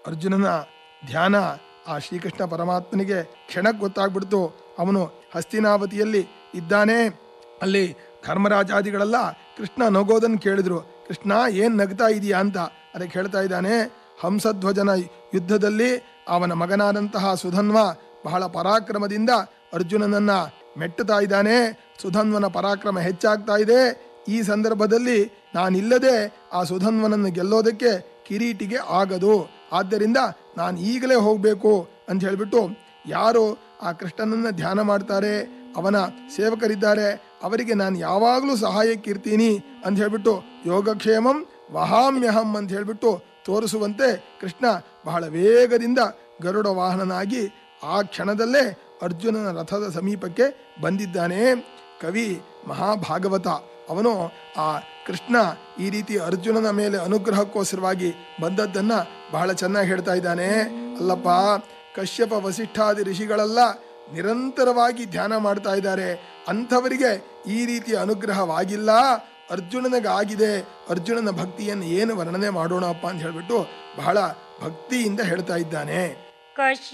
ಅರ್ಜುನನ ಧ್ಯಾನ ಆ ಶ್ರೀಕೃಷ್ಣ ಪರಮಾತ್ಮನಿಗೆ ಕ್ಷಣಕ್ಕೆ ಗೊತ್ತಾಗ್ಬಿಡ್ತು ಅವನು ಹಸ್ತಿನಾವತಿಯಲ್ಲಿ ಇದ್ದಾನೆ ಅಲ್ಲಿ ಧರ್ಮರಾಜಾದಿಗಳೆಲ್ಲ ಕೃಷ್ಣ ನಗೋದನ್ನು ಕೇಳಿದ್ರು ಕೃಷ್ಣ ಏನ್ ನಗ್ತಾ ಇದೀಯಾ ಅಂತ ಅದಕ್ಕೆ ಹೇಳ್ತಾ ಇದ್ದಾನೆ ಹಂಸಧ್ವಜನ ಯುದ್ಧದಲ್ಲಿ ಅವನ ಮಗನಾದಂತಹ ಸುಧನ್ವ ಬಹಳ ಪರಾಕ್ರಮದಿಂದ ಅರ್ಜುನನನ್ನ ಮೆಟ್ಟುತ್ತಾ ಇದ್ದಾನೆ ಸುಧನ್ವನ ಪರಾಕ್ರಮ ಹೆಚ್ಚಾಗ್ತಾ ಇದೆ ಈ ಸಂದರ್ಭದಲ್ಲಿ ನಾನಿಲ್ಲದೆ ಆ ಸುಧನ್ವನನ್ನು ಗೆಲ್ಲೋದಕ್ಕೆ ಕಿರೀಟಿಗೆ ಆಗದು ಆದ್ದರಿಂದ ನಾನು ಈಗಲೇ ಹೋಗಬೇಕು ಅಂತ ಹೇಳಿಬಿಟ್ಟು ಯಾರು ಆ ಕೃಷ್ಣನನ್ನ ಧ್ಯಾನ ಮಾಡ್ತಾರೆ ಅವನ ಸೇವಕರಿದ್ದಾರೆ ಅವರಿಗೆ ನಾನು ಯಾವಾಗಲೂ ಸಹಾಯಕ್ಕಿರ್ತೀನಿ ಅಂತ ಹೇಳ್ಬಿಟ್ಟು ಯೋಗಕ್ಷೇಮಂ ವಹಾಮ್ಯಹಂ ಅಂತ ಹೇಳ್ಬಿಟ್ಟು ತೋರಿಸುವಂತೆ ಕೃಷ್ಣ ಬಹಳ ವೇಗದಿಂದ ಗರುಡ ವಾಹನನಾಗಿ ಆ ಕ್ಷಣದಲ್ಲೇ ಅರ್ಜುನನ ರಥದ ಸಮೀಪಕ್ಕೆ ಬಂದಿದ್ದಾನೆ ಕವಿ ಮಹಾಭಾಗವತ ಅವನು ಆ ಕೃಷ್ಣ ಈ ರೀತಿ ಅರ್ಜುನನ ಮೇಲೆ ಅನುಗ್ರಹಕ್ಕೋಸ್ಕರವಾಗಿ ಬಂದದ್ದನ್ನ ಬಹಳ ಚೆನ್ನಾಗಿ ಹೇಳ್ತಾ ಇದ್ದಾನೆ ಅಲ್ಲಪ್ಪ ಕಶ್ಯಪ ವಸಿಷ್ಠಾದಿ ಋಷಿಗಳೆಲ್ಲ ನಿರಂತರವಾಗಿ ಧ್ಯಾನ ಮಾಡ್ತಾ ಇದ್ದಾರೆ ಅಂಥವರಿಗೆ ಈ ರೀತಿಯ ಅನುಗ್ರಹವಾಗಿಲ್ಲ ಅರ್ಜುನನಿಗಾಗಿದೆ ಅರ್ಜುನನ ಭಕ್ತಿಯನ್ನು ಏನು ವರ್ಣನೆ ಮಾಡೋಣಪ್ಪ ಅಂತ ಹೇಳ್ಬಿಟ್ಟು ಬಹಳ ಭಕ್ತಿಯಿಂದ ಹೇಳ್ತಾ ಇದ್ದಾನೆ ಕಶ್ಯ